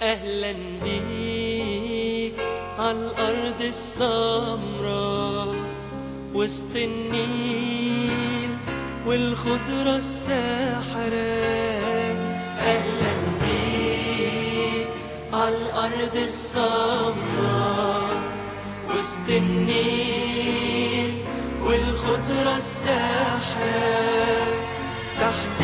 أهلا بيك عالأرض السمراء وسط النيل والخضرة الساحرة أهلا بيك عالأرض السمراء وسط النيل والخضرة الساحرة تحت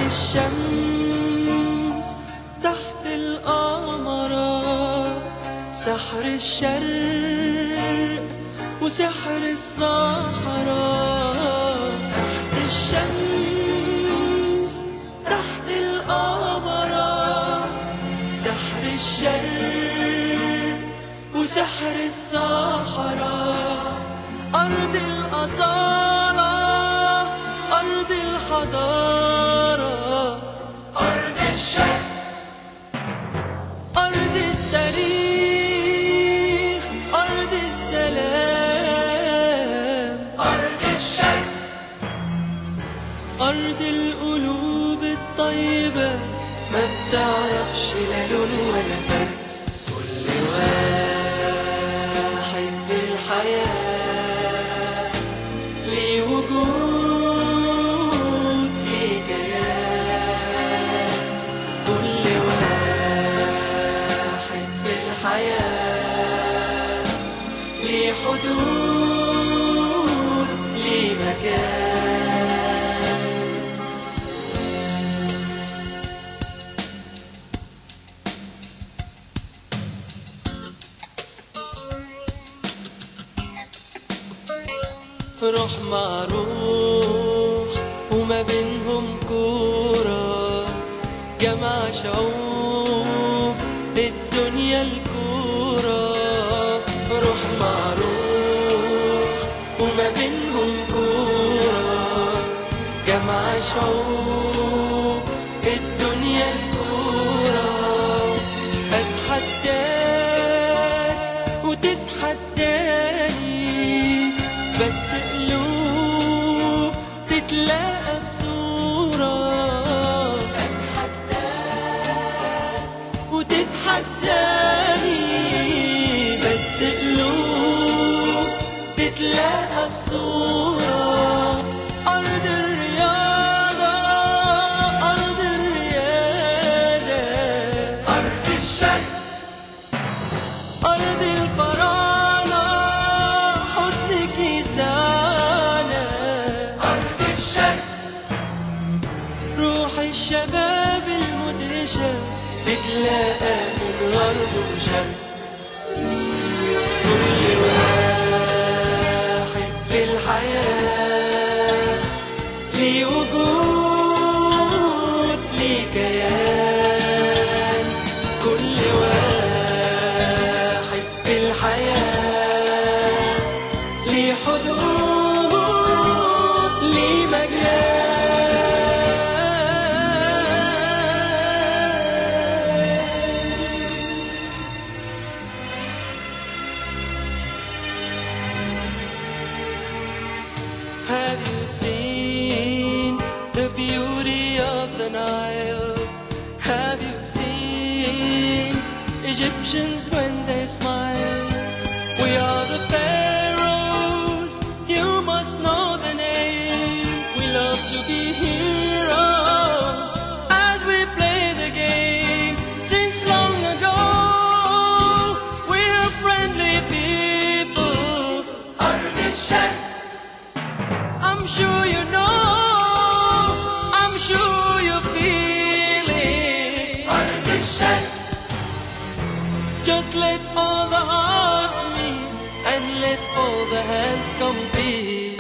الشمس تحت القمرة سحر الشرق وسحر الصحراء تحت الشمس تحت القمرة سحر الشرق وسحر الصحراء أرض الأصالة أرض الحضارة أرض الشرق أرض التاريخ أرض السلام أرض الشرق أرض القلوب الطيبة ما بتعرفش لا لون ولا فرق كل واحد في الحياة ليه وجود ليه كيان كل واحد في الحياة ليه حدود ليه مكان روح مع روح وما بينهم كورة جمع شعوب الدنيا الكورة روح مع روح وما بينهم كورة جمع شعوب الدنيا الكورة اتحداك وتتحداني بس قلوب تتلاقى بصورة اتحداك وتتحداني بس قلوب تتلاقى بصورة أرض الرياضة أرض الريادة أرض الشرق أرض الفراعنة حضنك يسعنا أرض الشرق روح الشباب المدهشة تتلاقى من غرب وشرق كل واحد في الحياة ليه وجود ليه كيان كل واحد في الحياة ليه حدود ليه مجال Have you seen the beauty of the Nile? Have you seen Egyptians when they smile? We are the pharaohs, you must know the name. We love to be heroes as we play the game. Since long ago, we're friendly people. أرض الشرق I'm sure you know, I'm sure you feel it. أرض الشرق Just let all the hearts meet and let all the hands compete.